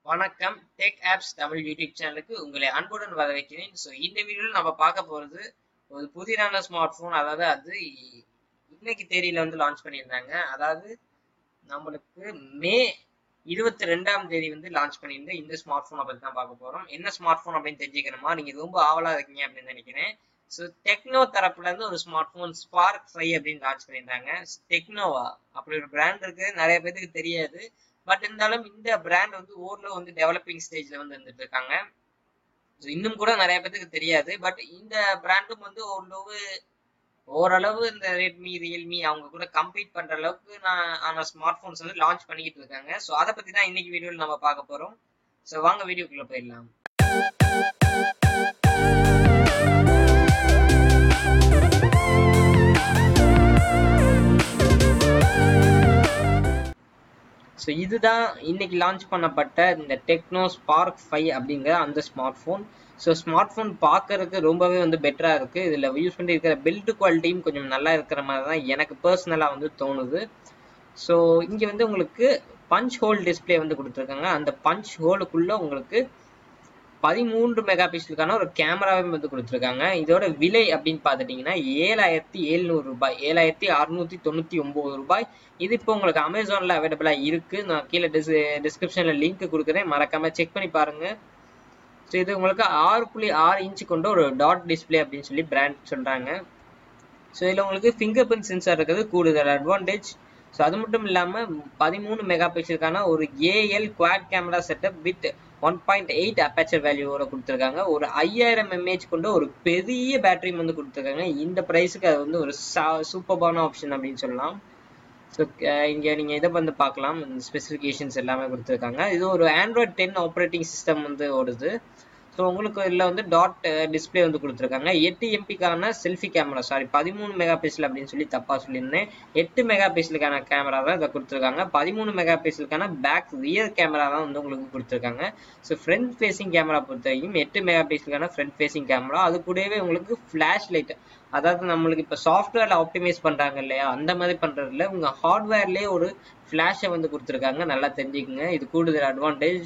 வணக்கம் tech apps Tamil YouTube சேனலுக்கு உங்களை அன்புடன் வரவேற்கிறேன் ஸோ இந்த வீடியோவில் நம்ம பார்க்க போகிறது ஒரு புதிரான ஸ்மார்ட் ஃபோன் அதாவது அது இன்னைக்கு தேதியில வந்து லான்ச் பண்ணியிருந்தாங்க அதாவது நம்மளுக்கு மே இருபத்தி ரெண்டாம் தேதி வந்து லான்ச் பண்ணியிருந்த இந்த ஸ்மார்ட் ஃபோனை பற்றி தான் பார்க்க போகிறோம் என்ன ஸ்மார்ட் ஃபோன் அப்படின்னு தெரிஞ்சுக்கணுமா நீங்கள் ரொம்ப ஆவலாக இருக்கீங்க அப்படின்னு நினைக்கிறேன் ஸோ டெக்னோ தரப்புல இருந்து ஒரு ஸ்மார்ட் ஃபோன் ஸ்பார்க் ஃபைவ் அப்படின்னு லான்ச் பண்ணியிருந்தாங்க டெக்னோவா அப்படி ஒரு பிராண்ட் இருக்கு நிறைய பேருக்கு தெரியாது பட் இருந்தாலும் இந்த பிராண்ட் வந்து ஓரளவு வந்து டெவலப்பிங் ஸ்டேஜ்ல வந்து வந்துட்டு இருக்காங்க ஸோ இன்னும் கூட நிறைய பேருக்கு தெரியாது பட் இந்த பிராண்டும் வந்து ஓரளவு ஓரளவு இந்த ரெட்மி ரியல்மி அவங்க கூட கம்பீட் பண்ற அளவுக்கு நான் ஆன ஸ்மார்ட் ஃபோன்ஸ் வந்து லான்ச் பண்ணிக்கிட்டு இருக்காங்க ஸோ அதை பத்தி தான் இன்னைக்கு வீடியோவில் நம்ம பார்க்க போறோம் ஸோ வாங்க வீடியோக்குள்ள போயிடலாம் ஸோ இதுதான் இன்னைக்கு லான்ச் பண்ணப்பட்ட இந்த டெக்னோ ஸ்பார்க் ஃபைவ் அப்படிங்கிற அந்த smartphone so smartphone பார்க்கறதுக்கு ரொம்பவே வந்து பெட்டராக இருக்குது இதில் யூஸ் பண்ணி இருக்கிற பில்டு குவாலிட்டியும் கொஞ்சம் நல்லா இருக்கிற மாதிரி தான் எனக்கு பர்சனலாக வந்து தோணுது ஸோ இங்கே வந்து உங்களுக்கு பஞ்ச் ஹோல் டிஸ்பிளே வந்து கொடுத்துருக்காங்க அந்த பஞ்ச் ஹோலுக்குள்ளே உங்களுக்கு பதிமூன்று மெகா பிக்சலுக்கான ஒரு கேமராவும் வந்து கொடுத்துருக்காங்க இதோட விலை அப்படின்னு பார்த்துட்டிங்கன்னா ஏழாயிரத்தி எழுநூறு ரூபாய் ஏழாயிரத்தி அறுநூத்தி தொண்ணூற்றி ஒம்பது ரூபாய் இது இப்போ உங்களுக்கு அமேசானில் அவைலபிளாக இருக்குது நான் கீழே டிஸ் டிஸ்கிரிப்ஷனில் லிங்க் கொடுக்குறேன் மறக்காமல் செக் பண்ணி பாருங்கள் ஸோ இது உங்களுக்கு ஆறு புள்ளி ஆறு இன்ச்சு கொண்ட ஒரு டாட் டிஸ்பிளே அப்படின்னு சொல்லி பிராண்ட் சொல்கிறாங்க ஸோ இதில் உங்களுக்கு ஃபிங்கர் பிரிண்ட் சென்சார் இருக்கிறது கூடுதல் அட்வான்டேஜ் ஸோ அது மட்டும் இல்லாமல் பதிமூணு மெகா பிக்சலுக்கான ஒரு AI quad camera setup with one point eight aperture வேல்யூவோட கொடுத்துருக்காங்க ஒரு ஐயாயிரம் எம்ஏஹெச் கொண்ட ஒரு பெரிய பேட்டரியும் வந்து கொடுத்துருக்காங்க இந்த ப்ரைஸுக்கு அது வந்து ஒரு சூப்பர்பான ஆப்ஷன் அப்படின்னு சொல்லலாம் ஸோ இங்கே நீங்கள் இதை வந்து பார்க்கலாம் ஸ்பெசிஃபிகேஷன்ஸ் எல்லாமே கொடுத்துருக்காங்க இது ஒரு ஆண்ட்ராய்ட் டென் ஆப்ரேட்டிங் சிஸ்டம் வந்து ஓடுது ஸோ உங்களுக்கு இதில் வந்து டாட் டிஸ்பிளே வந்து கொடுத்துருக்காங்க எட்டு எம்பிக்கான செல்ஃபி கேமரா சாரி பதிமூணு மெகா பிக்சல் அப்படின்னு சொல்லி தப்பாக சொல்லியிருந்தேன் எட்டு மெகா பிக்சலுக்கான கேமரா தான் இதை கொடுத்துருக்காங்க பதிமூணு மெகா பிக்சலுக்கான பேக் ரியர் கேமரா தான் வந்து உங்களுக்கு கொடுத்துருக்காங்க ஸோ ஃப்ரண்ட் ஃபேஸிங் கேமரா பொறுத்த வரைக்கும் எட்டு மெகா பிக்சலுக்கான ஃப்ரண்ட் ஃபேஸிங் கேமரா அது கூடவே உங்களுக்கு ஃப்ளாஷ் லைட் அதாவது நம்மளுக்கு இப்போ சாஃப்ட்வேரில் ஆப்டிமைஸ் பண்ணுறாங்க இல்லையா அந்த மாதிரி பண்ணுறதுல உங்கள் ஹார்ட்வேர்லேயே ஒரு ஃப்ளாஷை வந்து கொடுத்துருக்காங்க நல்லா தெரிஞ்சுக்குங்க இது கூடுதல் அட்வான்டேஜ்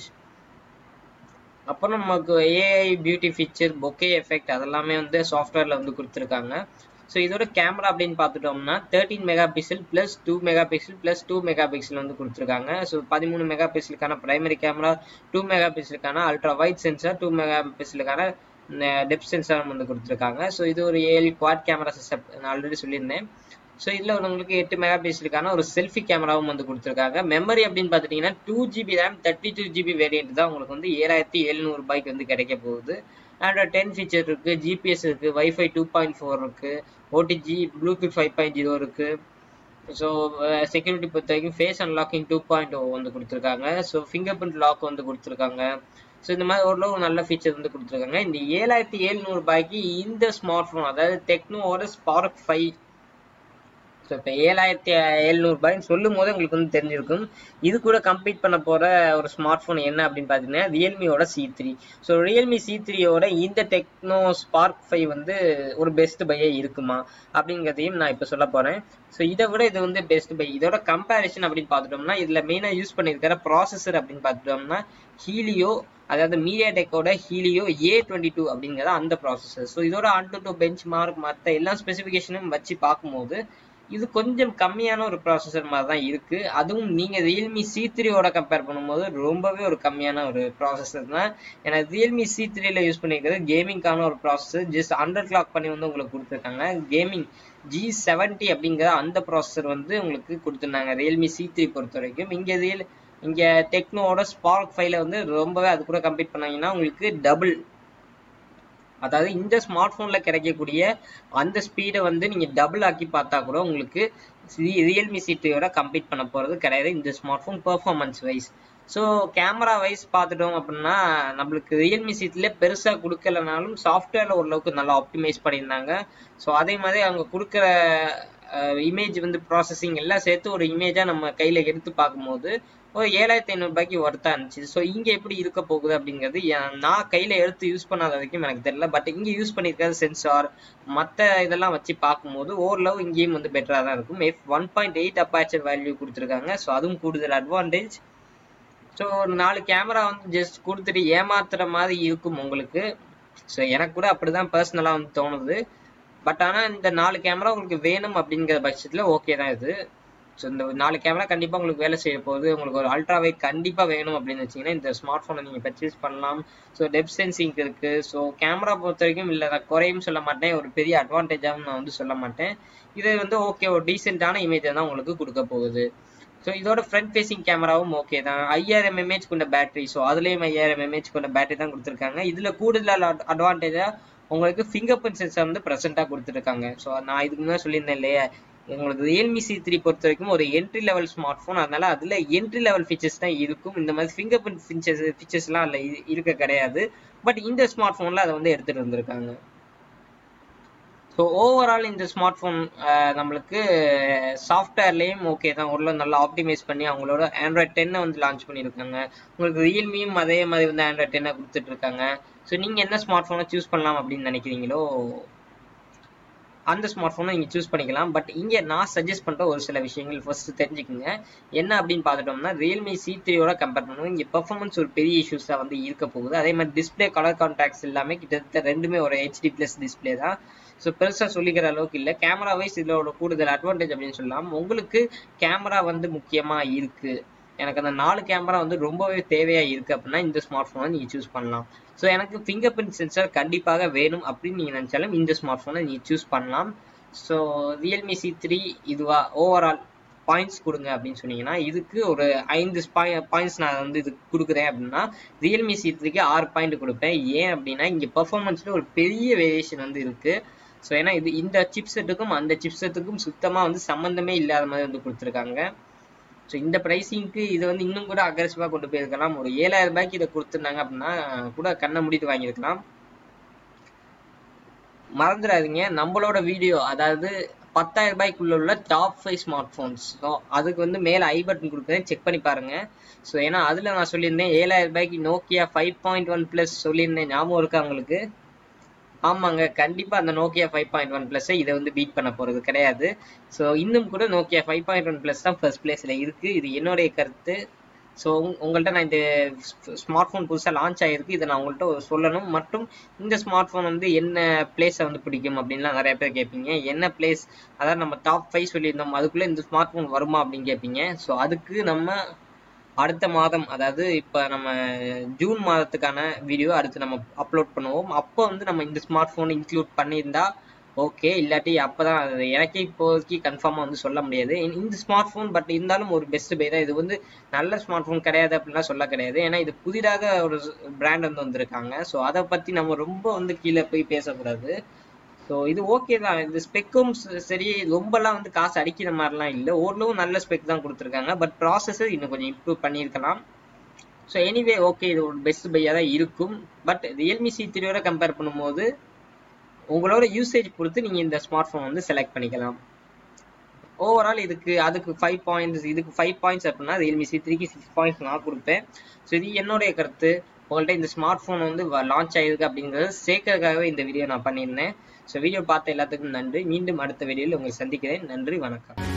அப்புறம் நமக்கு AI beauty feature bokeh effect அதெல்லாமே வந்து சாஃப்ட்வேரில் வந்து கொடுத்துருக்காங்க ஸோ இதோட கேமரா அப்படின்னு பார்த்துட்டோம்னா thirteen megapixel plus two megapixel plus two megapixel வந்து கொடுத்துருக்காங்க ஸோ பதிமூணு மெகா பிக்சலுக்கான பிரைமரி கேமரா டூ மெகா பிக்சலுக்கான அல்ட்ரா வைட் சென்சார் டூ மெகா பிக்சலுக்கான டெப் சென்சாரும் வந்து கொடுத்துருக்காங்க ஸோ இது ஒரு ஏழு குவாட் கேமரா சிஸ்டம் நான் ஆல்ரெடி சொல்லியிருந்தேன் ஸோ இதில் உங்களுக்கு எட்டு மெகா பிக்சலுக்கான ஒரு செல்ஃபி கேமராவும் வந்து கொடுத்துருக்காங்க மெமரி அப்படின்னு பார்த்துட்டிங்கன்னா two GB RAM thirty two GB variant தான் உங்களுக்கு வந்து ஏழாயிரத்தி எழுநூறு ரூபாய்க்கு வந்து கிடைக்க போகுது அண்ட் டென் ஃபீச்சர் இருக்குது ஜிபிஎஸ் இருக்குது வைஃபை டூ பாயிண்ட் ஃபோர் இருக்குது OTG Bluetooth five point zero இருக்குது ஸோ செக்யூரிட்டி பொறுத்த வரைக்கும் face unlocking two point O வந்து கொடுத்துருக்காங்க ஸோ ஃபிங்கர் பிரிண்ட் லாக் வந்து கொடுத்துருக்காங்க ஸோ இந்த மாதிரி ஓரளவு நல்ல ஃபீச்சர் வந்து கொடுத்துருக்காங்க இந்த ஏழாயிரத்தி எழுநூறு ரூபாய்க்கு இந்த ஸ்மார்ட் ஃபோன் அதாவது டெக்னோவோட ஸ்பார்க் ஃபைவ் ஸோ இப்போ ஏழாயிரத்தி எழுநூறுபாய்ன்னு சொல்லும் போது உங்களுக்கு வந்து தெரிஞ்சிருக்கும் இது கூட கம்ப்ளீட் பண்ண போகிற ஒரு ஸ்மார்ட் ஃபோன் என்ன அப்படின்னு பார்த்தீங்கன்னா ரியல்மியோட C three so Realme C த்ரீயோட இந்த டெக்னோ ஸ்பார்க் ஃபைவ் வந்து ஒரு பெஸ்ட் பையே இருக்குமா அப்படிங்கிறதையும் நான் இப்போ சொல்ல போகிறேன் ஸோ இதை விட இது வந்து பெஸ்ட் பை இதோட கம்பேரிஷன் அப்படின்னு பார்த்துட்டோம்னா இதில் மெயினாக யூஸ் பண்ணியிருக்கிற ப்ராசஸர் அப்படின்னு பார்த்துட்டோம்னா ஹீலியோ அதாவது மீடியா டெக்கோட ஹீலியோ ஏ டுவெண்ட்டி டூ அப்படிங்கிறத அந்த ப்ராசஸர் ஸோ இதோட AnTuTu benchmark மற்ற எல்லா ஸ்பெசிஃபிகேஷனும் வச்சு பார்க்கும்போது இது கொஞ்சம் கம்மியான ஒரு ப்ராசஸர் மாதிரி தான் இருக்கு அதுவும் நீங்க ரியல்மி சி த்ரீயோட கம்பேர் பண்ணும்போது ரொம்பவே ஒரு கம்மியான ஒரு ப்ராசஸர் தான் ஏன்னா ரியல்மி சி த்ரீல யூஸ் பண்ணிக்கிறது கேமிங்கான ஒரு ப்ராசஸர் ஜஸ்ட் அண்டர் கிளாக் பண்ணி வந்து உங்களுக்கு கொடுத்துருக்காங்க கேமிங் ஜி செவன்டி அப்படிங்கிற அந்த ப்ராசஸர் வந்து உங்களுக்கு கொடுத்துருந்தாங்க ரியல்மி சி த்ரீ பொறுத்த வரைக்கும் இங்கே ரியல் இங்கே டெக்னோவோட ஸ்பார்க் ஃபைவ்ல வந்து ரொம்பவே அது கூட கம்ப்ளீட் பண்ணாங்கன்னா உங்களுக்கு டபுள் அதாவது இந்த ஸ்மார்ட் ஃபோனில் கிடைக்கக்கூடிய அந்த ஸ்பீடை வந்து நீங்கள் டபுள் ஆக்கி பார்த்தா கூட உங்களுக்கு ரியல்மி சிட்டியோட கம்ப்ளீட் பண்ண போகிறது கிடையாது இந்த smart smartphone performance wise so camera wise பார்த்துட்டோம் அப்படின்னா நம்மளுக்கு ரியல்மி சீட்ல பெருசாக கொடுக்கலனாலும் சாஃப்ட்வேரில் ஓரளவுக்கு நல்லா ஆப்டிமைஸ் பண்ணியிருந்தாங்க ஸோ அதே மாதிரி அவங்க கொடுக்குற இமேஜ் வந்து ப்ராசஸிங் எல்லாம் சேர்த்து ஒரு இமேஜாக நம்ம கையில் எடுத்து பார்க்கும்போது ஒரு ஏழாயிரத்தி ஐநூறுபாய்க்கு ஒர்த்தாக இருந்துச்சு ஸோ இங்கே எப்படி இருக்க போகுது அப்படிங்கிறது நான் கையில் எடுத்து யூஸ் பண்ணாத வரைக்கும் எனக்கு தெரியல பட் இங்கே யூஸ் பண்ணியிருக்கிறது சென்சார் மற்ற இதெல்லாம் வச்சு பார்க்கும்போது ஓரளவு இங்கேயும் வந்து பெட்டராக தான் இருக்கும் F one point eight aperture value கொடுத்துருக்காங்க ஸோ அதுவும் கூடுதல் அட்வான்டேஜ் ஸோ ஒரு நாலு கேமரா வந்து ஜஸ்ட் கொடுத்துட்டு ஏமாத்துற மாதிரி இருக்கும் உங்களுக்கு ஸோ எனக்கு கூட அப்படிதான் பர்சனலாக வந்து தோணுது பட் ஆனால் இந்த நாலு கேமரா உங்களுக்கு வேணும் அப்படிங்கிற பட்சத்தில் ஓகே தான் இது ஸோ இந்த நாலு கேமரா கண்டிப்பாக உங்களுக்கு வேலை செய்ய போகுது உங்களுக்கு ஒரு அல்ட்ரா வைட் கண்டிப்பாக வேணும் அப்படின்னு வச்சிங்கன்னா இந்த ஸ்மார்ட் ஃபோனை நீங்கள் பர்ச்சேஸ் பண்ணலாம் ஸோ டெப் சென்சிங் இருக்குது ஸோ கேமரா பொறுத்த வரைக்கும் இல்லை நான் குறையும் சொல்ல மாட்டேன் ஒரு பெரிய அட்வான்டேஜாகவும் நான் வந்து சொல்ல மாட்டேன் இது வந்து ஓகே ஒரு டீசெண்டான இமேஜை தான் உங்களுக்கு கொடுக்க போகுது ஸோ இதோட ஃப்ரண்ட் ஃபேசிங் கேமராவும் ஓகே தான் ஐயாயிரம் எம்ஏஹெச் கொண்ட பேட்டரி ஸோ அதுலேயும் ஐயாயிரம் எம்ஏஹெச் கொண்ட பேட்டரி தான் கொடுத்துருக்காங்க இதில் கூடுதல் அட்வான்டேஜாக உங்களுக்கு ஃபிங்கர் பிரிண்ட் சென்சார் வந்து ப்ரெசென்ட்டாக கொடுத்துருக்காங்க ஸோ நான் இதுக்கு முன்னாடி சொல்லியிருந்தேன் இல்லையா உங்களுக்கு ரியல்மி சி த்ரீ பொறுத்த வரைக்கும் ஒரு என்ட்ரி லெவல் ஸ்மார்ட் ஃபோன் அதனால அதில் என்ட்ரி லெவல் ஃபீச்சர்ஸ் தான் இருக்கும் இந்த மாதிரி ஃபிங்கர் பிரிண்ட் ஃபீச்சர்ஸ் ஃபீச்சர்ஸ்லாம் அதில் இருக்க கிடையாது பட் இந்த ஸ்மார்ட் ஃபோனில் அதை வந்து எடுத்துகிட்டு வந்திருக்காங்க ஸோ ஓவரால் இந்த ஸ்மார்ட் ஃபோன் நம்மளுக்கு சாஃப்ட்வேர்லேயும் ஓகே தான் ஓரளவு நல்லா ஆப்டிமைஸ் பண்ணி அவங்களோட ஆண்ட்ராய்ட் டென்னை வந்து லான்ச் பண்ணியிருக்காங்க உங்களுக்கு ரியல்மியும் அதே மாதிரி வந்து ஆண்ட்ராய்ட் டென்னை கொடுத்துட்ருக்காங்க ஸோ நீங்கள் என்ன ஸ்மார்ட் ஃபோனை சூஸ் பண்ணலாம் அப்படின்னு நினைக்கிறீங்களோ அந்த ஸ்மார்ட் ஃபோனை நீங்கள் சூஸ் பண்ணிக்கலாம் பட் இங்கே நான் சஜஸ்ட் பண்ணுற ஒரு சில விஷயங்கள் ஃபர்ஸ்ட் தெரிஞ்சுக்கோங்க என்ன அப்படின்னு பார்த்துட்டோம்னா ரியல்மி சி த்ரீயோட கம்பேர் பண்ணுவோம் இங்கே பெர்ஃபார்மன்ஸ் ஒரு பெரிய இஷ்யூஸாக வந்து இருக்க போகுது அதே மாதிரி டிஸ்பிளே கலர் கான்டாக்ட்ஸ் எல்லாமே கிட்டத்தட்ட ரெண்டுமே ஒரு ஹெச்டி ப்ளஸ் டிஸ்பிளே தான் ஸோ பெருசாக சொல்லிக்கிற அளவுக்கு இல்லை கேமரா வைஸ் இதோட கூடுதல் அட்வான்டேஜ் அப்படின்னு சொல்லலாம் உங்களுக்கு கேமரா வந்து முக்கியமாக இருக்குது எனக்கு அந்த நாலு கேமரா வந்து ரொம்பவே தேவையாக இருக்குது அப்படின்னா இந்த ஸ்மார்ட் ஃபோனை நீங்கள் சூஸ் பண்ணலாம் ஸோ எனக்கு ஃபிங்கர் பிரிண்ட் சென்சார் கண்டிப்பாக வேணும் அப்படின்னு நீங்கள் நினச்சாலும் இந்த ஸ்மார்ட் ஃபோனை நீங்கள் சூஸ் பண்ணலாம் ஸோ ரியல்மி சி த்ரீ இதுவா ஓவரால் பாயிண்ட்ஸ் கொடுங்க அப்படின்னு சொன்னீங்கன்னா இதுக்கு ஒரு ஐந்து பாயிண்ட்ஸ் நான் வந்து இது கொடுக்குறேன் அப்படின்னா ரியல்மி சி த்ரீக்கு ஆறு பாயிண்ட் கொடுப்பேன் ஏன் அப்படின்னா இங்கே பர்ஃபார்மன்ஸில் ஒரு பெரிய வேரியேஷன் வந்து இருக்குது ஸோ ஏன்னா இது இந்த சிப் செட்டுக்கும் அந்த சிப் செட்டுக்கும் சுத்தமாக வந்து சம்மந்தமே இல்லாத மாதிரி வந்து கொடுத்துருக்காங்க ஸோ இந்த ப்ரைஸிங்க்கு இது வந்து இன்னும் கூட அக்ரெசிவாக கொண்டு போயிருக்கலாம் ஒரு ஏழாயிரம் ரூபாய்க்கு இதை கொடுத்துருந்தாங்க அப்படின்னா கூட கண்ணை மூடிட்டு வாங்கியிருக்கலாம் மறந்துடாதீங்க நம்மளோட வீடியோ அதாவது பத்தாயிரம் ரூபாய்க்குள்ள உள்ள top five smartphones so அதுக்கு வந்து மேலே ஐ பட்டன் கொடுக்குறேன் செக் பண்ணி பாருங்க ஸோ ஏன்னா அதில் நான் சொல்லியிருந்தேன் ஏழாயிரம் ரூபாய்க்கு Nokia five point one plus சொல்லியிருந்தேன் ஞாபகம் இருக்கா உங்களுக்கு ஆமாங்க கண்டிப்பாக அந்த நோக்கியா ஃபைவ் பாயிண்ட் ஒன் ப்ளஸ்ஸை இதை வந்து பீட் பண்ண போகிறது கிடையாது ஸோ இன்னும் கூட Nokia five point one plus தான் ஃபர்ஸ்ட் பிளேஸில் இருக்குது இது என்னுடைய கருத்து ஸோ உங்கள்கிட்ட நான் இந்த ஸ்மார்ட் ஃபோன் புதுசாக லான்ச் ஆகிருக்கு இதை நான் உங்கள்கிட்ட சொல்லணும் மற்றும் இந்த ஸ்மார்ட் ஃபோன் வந்து என்ன பிளேஸை வந்து பிடிக்கும் அப்படின்லாம் நிறைய பேர் கேட்பீங்க என்ன பிளேஸ் அதாவது நம்ம டாப் ஃபைவ் சொல்லியிருந்தோம் அதுக்குள்ளே இந்த ஸ்மார்ட் ஃபோன் வருமா அப்படின்னு கேட்பீங்க ஸோ அதுக்கு நம்ம அடுத்த மாதம் அதாவது இப்போ நம்ம ஜூன் மாதத்துக்கான வீடியோ அடுத்து நம்ம அப்லோட் பண்ணுவோம் அப்போ வந்து நம்ம இந்த ஸ்மார்ட் ஃபோன் இன்க்ளூட் பண்ணியிருந்தா ஓகே இல்லாட்டி அப்போ தான் அது எனக்கே இப்போதைக்கு கன்ஃபார்மாக வந்து சொல்ல முடியாது இந்த ஸ்மார்ட் ஃபோன் பட் இருந்தாலும் ஒரு பெஸ்ட் பை தான் இது வந்து நல்ல ஸ்மார்ட் ஃபோன் கிடையாது அப்படின்லாம் சொல்ல கிடையாது ஏன்னா இது புதிதாக ஒரு பிராண்ட் வந்து வந்திருக்காங்க ஸோ அதை பற்றி நம்ம ரொம்ப வந்து கீழே போய் பேசக்கூடாது ஸோ இது ஓகே தான் இந்த ஸ்பெக்கும் சரி ரொம்பலாம் வந்து காசு அடிக்கிற மாதிரிலாம் இல்லை ஓரளவு நல்ல ஸ்பெக் தான் கொடுத்துருக்காங்க பட் ப்ராசஸர் இன்னும் கொஞ்சம் இம்ப்ரூவ் பண்ணியிருக்கலாம் ஸோ எனிவே ஓகே இது ஒரு பெஸ்ட் பையாக தான் இருக்கும் பட் ரியல்மி சி த்ரீயோட கம்பேர் பண்ணும்போது உங்களோட யூசேஜ் பொறுத்து நீங்கள் இந்த ஸ்மார்ட் ஃபோன் வந்து செலக்ட் பண்ணிக்கலாம் ஓவரால் இதுக்கு அதுக்கு ஃபைவ் பாயிண்ட்ஸ் இதுக்கு ஃபைவ் பாயிண்ட்ஸ் அப்படின்னா ரியல்மி சி த்ரீக்கு சிக்ஸ் பாயிண்ட்ஸ் நான் கொடுப்பேன் ஸோ இது என்னுடைய கருத்து உங்கள்கிட்ட இந்த ஸ்மார்ட் ஃபோன் வந்து லான்ச் ஆகிருக்கு அப்படிங்கிறது சேர்க்கறதுக்காகவே இந்த வீடியோ நான் பண்ணியிருந்தேன் ஸோ வீடியோ பார்த்த எல்லாத்துக்கும் நன்றி மீண்டும் அடுத்த வீடியோவில் உங்களை சந்திக்கிறேன் நன்றி வணக்கம்